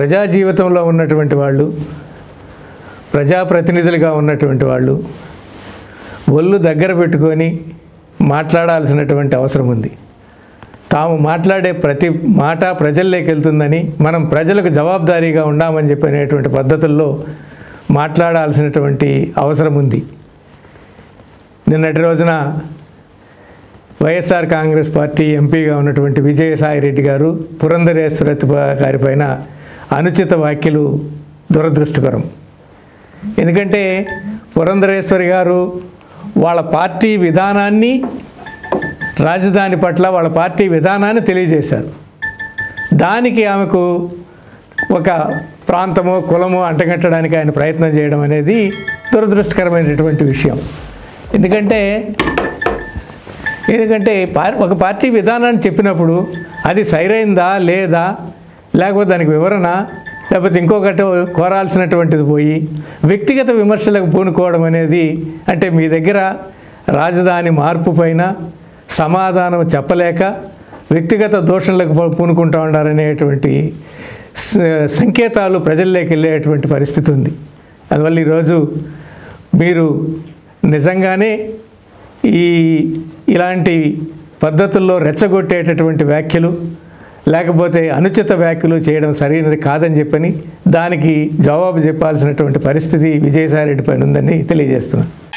ప్రజా జీవితంలో ఉన్నటువంటి వాళ్ళు ప్రజాప్రతినిధులుగా ఉన్నటువంటి వాళ్ళు ఒళ్ళు దగ్గర పెట్టుకొని మాట్లాడాల్సినటువంటి అవసరం ఉంది తాము మాట్లాడే ప్రతి మాట ప్రజల్లోకి వెళ్తుందని మనం ప్రజలకు జవాబుదారీగా ఉండామని చెప్పినటువంటి పద్ధతుల్లో మాట్లాడాల్సినటువంటి అవసరం ఉంది నిన్నటి రోజున వైఎస్ఆర్ కాంగ్రెస్ పార్టీ ఎంపీగా ఉన్నటువంటి విజయసాయిరెడ్డి గారు పురంధరేశ్వరతి గారి పైన అనుచిత వ్యాఖ్యలు దురదృష్టకరం ఎందుకంటే పురంధరేశ్వరి గారు వాళ్ళ పార్టీ విధానాన్ని రాజధాని పట్ల వాళ్ళ పార్టీ విధానాన్ని తెలియజేశారు దానికి ఆమెకు ఒక ప్రాంతమో కులమో అంటగట్టడానికి ఆయన ప్రయత్నం చేయడం అనేది దురదృష్టకరమైనటువంటి విషయం ఎందుకంటే ఎందుకంటే పా- ఒక పార్టీ విధానాన్ని చెప్పినప్పుడు అది సరైందా లేదా లేకపోతే దానికి వివరణ లేకపోతే ఇంకొకటి కోరాల్సినటువంటిది పోయి వ్యక్తిగత విమర్శలకు పూనుకోవడం అనేది అంటే మీ దగ్గర రాజధాని మార్పు పైన సమాధానం చెప్పలేక వ్యక్తిగత దోషణలకు పూ- పూనుకుంటా ఉండాలనేటువంటి స- సంకేతాలు ప్రజల్లోకి వెళ్ళేటువంటి పరిస్థితి ఉంది అందువల్ల ఈరోజు మీరు నిజంగానే ఈ ఇలాంటి పద్ధతుల్లో రెచ్చగొట్టేటటువంటి వ్యాఖ్యలు లేకపోతే అనుచిత వ్యాఖ్యలు చేయడం సరైనది కాదని చెప్పని దానికి జవాబు చెప్పాల్సినటువంటి పరిస్థితి విజయసాయిరెడ్డి పైన ఉందని తెలియజేస్తున్నాను